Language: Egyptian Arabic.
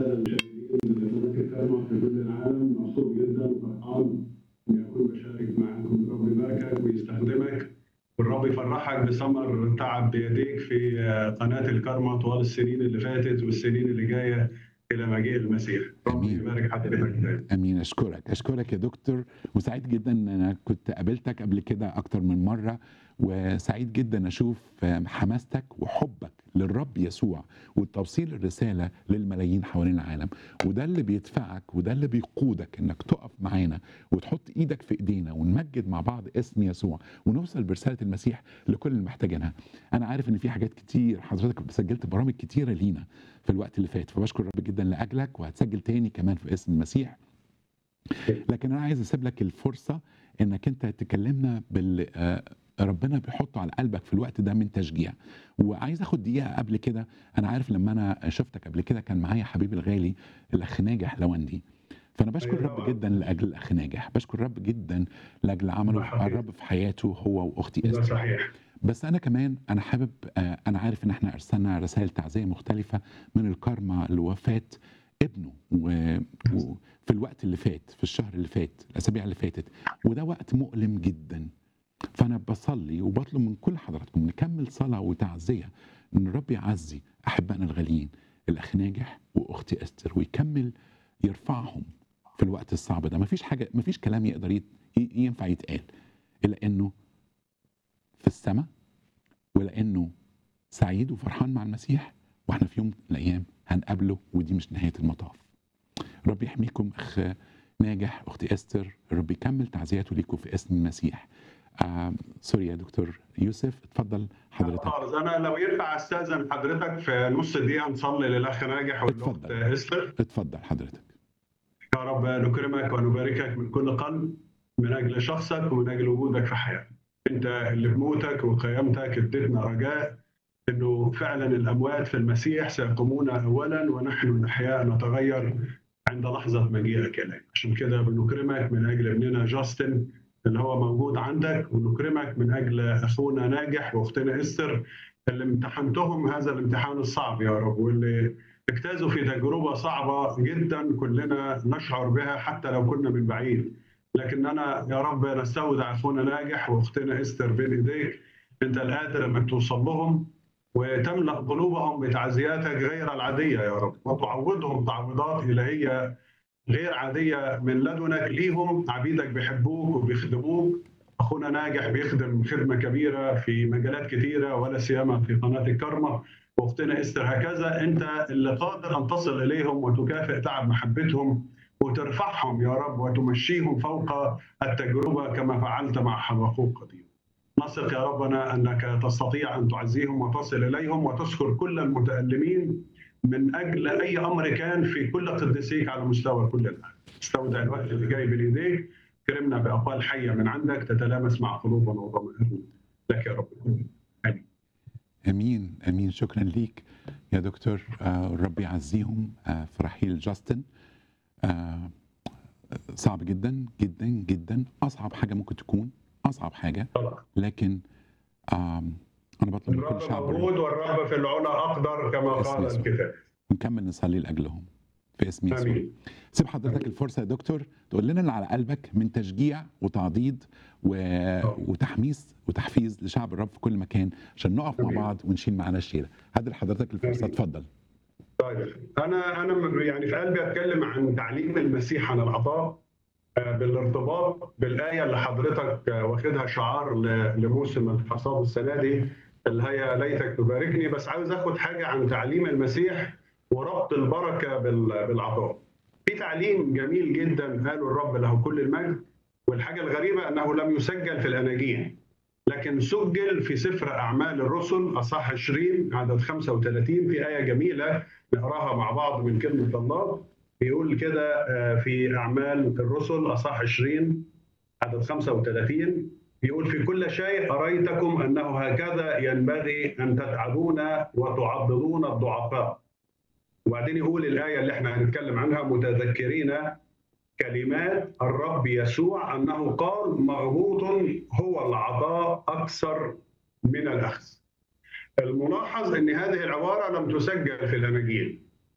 الساده المشاهدين لبرنامج الكرمه في كل العالم مبسوط جدا فرحان اني اكون بشارك معكم الرب يباركك ويستخدمك والرب يفرحك بثمر تعب بيديك في قناه الكرمه طوال السنين اللي فاتت والسنين اللي جايه الى مجيء المسيح رب آمين. يبارك حضرتك دايما امين اشكرك اشكرك يا دكتور وسعيد جدا ان انا كنت قابلتك قبل كده اكتر من مره وسعيد جدا اشوف حماستك وحبك للرب يسوع وتوصيل الرساله للملايين حوالين العالم وده اللي بيدفعك وده اللي بيقودك انك تقف معانا وتحط ايدك في ايدينا ونمجد مع بعض اسم يسوع ونوصل برساله المسيح لكل اللي محتاجينها انا عارف ان في حاجات كتير حضرتك سجلت برامج كتيره لينا في الوقت اللي فات فبشكر الرب جدا لاجلك وهتسجل تاني كمان في اسم المسيح لكن انا عايز اسيب لك الفرصه انك انت تكلمنا بال آه، ربنا بيحطه على قلبك في الوقت ده من تشجيع وعايز اخد دقيقه قبل كده انا عارف لما انا شفتك قبل كده كان معايا حبيبي الغالي الاخ ناجح لوندي فانا بشكر أيوة الرب طبعاً. جدا لاجل الاخ ناجح بشكر الرب جدا لاجل عمله ده حقيقي. الرب في حياته هو واختي ده استر صحيح بس انا كمان انا حابب آه، انا عارف ان احنا ارسلنا رسائل تعزيه مختلفه من الكارما لوفاه ابنه و- وفي الوقت اللي فات في الشهر اللي فات الاسابيع اللي فاتت وده وقت مؤلم جدا فانا بصلي وبطلب من كل حضراتكم نكمل صلاه وتعزيه ان الرب يعزي احبائنا الغاليين الاخ ناجح واختي استر ويكمل يرفعهم في الوقت الصعب ده مفيش حاجه مفيش كلام يقدر يت- ي- ينفع يتقال الا انه في السماء ولانه سعيد وفرحان مع المسيح واحنا في يوم من الايام هنقابله ودي مش نهايه المطاف رب يحميكم اخ ناجح اختي استر رب يكمل تعزياته ليكم في اسم المسيح آه سوري يا دكتور يوسف اتفضل حضرتك خالص انا لو ينفع استاذن حضرتك في نص دقيقه نصلي للاخ ناجح والاخت اتفضل. استر اتفضل حضرتك يا رب نكرمك ونباركك من كل قلب من اجل شخصك ومن اجل وجودك في حياتنا. انت اللي بموتك وقيامتك اديتنا رجاء انه فعلا الاموات في المسيح سيقومون اولا ونحن الاحياء نتغير عند لحظه مجيئك الينا. عشان كده بنكرمك من اجل ابننا جاستن اللي هو موجود عندك ونكرمك من اجل اخونا ناجح واختنا استر اللي امتحنتهم هذا الامتحان الصعب يا رب واللي اجتازوا في تجربة صعبة جدا كلنا نشعر بها حتى لو كنا من بعيد لكننا يا رب نستودع أخونا ناجح وأختنا إستر بين إيديك أنت القادر أنك توصل لهم وتملأ قلوبهم بتعزياتك غير العادية يا رب وتعوضهم تعويضات إلهية غير عادية من لدنك ليهم عبيدك بيحبوك وبيخدموك أخونا ناجح بيخدم خدمة كبيرة في مجالات كثيرة ولا سيما في قناة الكرمة واختنا استر هكذا انت اللي قادر ان تصل اليهم وتكافئ تعب محبتهم وترفعهم يا رب وتمشيهم فوق التجربه كما فعلت مع حبقوق قديم. نثق يا ربنا انك تستطيع ان تعزيهم وتصل اليهم وتذكر كل المتالمين من اجل اي امر كان في كل قديسيك على مستوى كل العالم. استودع الوقت اللي جاي بين ايديك كرمنا باقوال حيه من عندك تتلامس مع قلوبنا وضمائرنا. لك يا رب كل امين امين شكرا ليك يا دكتور آه الرب يعزيهم آه في رحيل جاستن آه صعب جدا جدا جدا اصعب حاجه ممكن تكون اصعب حاجه طبعا. لكن آم انا بطلب من كل الرب شعب موجود الرب والرب في العلا اقدر كما باسم قال يسوع. الكتاب نكمل نصلي لاجلهم في اسم يسوع امين سيب حضرتك الفرصه يا دكتور تقول لنا اللي على قلبك من تشجيع وتعضيد و... وتحميس وتحفيز لشعب الرب في كل مكان عشان نقف مع أمين. بعض ونشيل معانا الشيله هدي لحضرتك الفرصه أمين. اتفضل طيب انا انا م- يعني في قلبي اتكلم عن تعليم المسيح عن العطاء آه، بالارتباط بالايه اللي حضرتك آه، واخدها شعار ل- لموسم الحصاد السنه دي اللي هي ليتك تباركني بس عاوز اخد حاجه عن تعليم المسيح وربط البركه بال- بالعطاء. في تعليم جميل جدا قاله الرب له كل المجد والحاجه الغريبه انه لم يسجل في الاناجيل لكن سجل في سفر اعمال الرسل اصح 20 عدد 35 في ايه جميله نقراها مع بعض من كلمه الله بيقول كده آه، في اعمال الرسل اصح 20 عدد 35 بيقول في كل شيء اريتكم انه هكذا ينبغي ان تتعبون وتعضدون الضعفاء وبعدين يقول الايه اللي احنا هنتكلم عنها متذكرين كلمات الرب يسوع انه قال مغبوط هو العطاء اكثر من الاخذ. الملاحظ ان هذه العباره لم تسجل في الاناجيل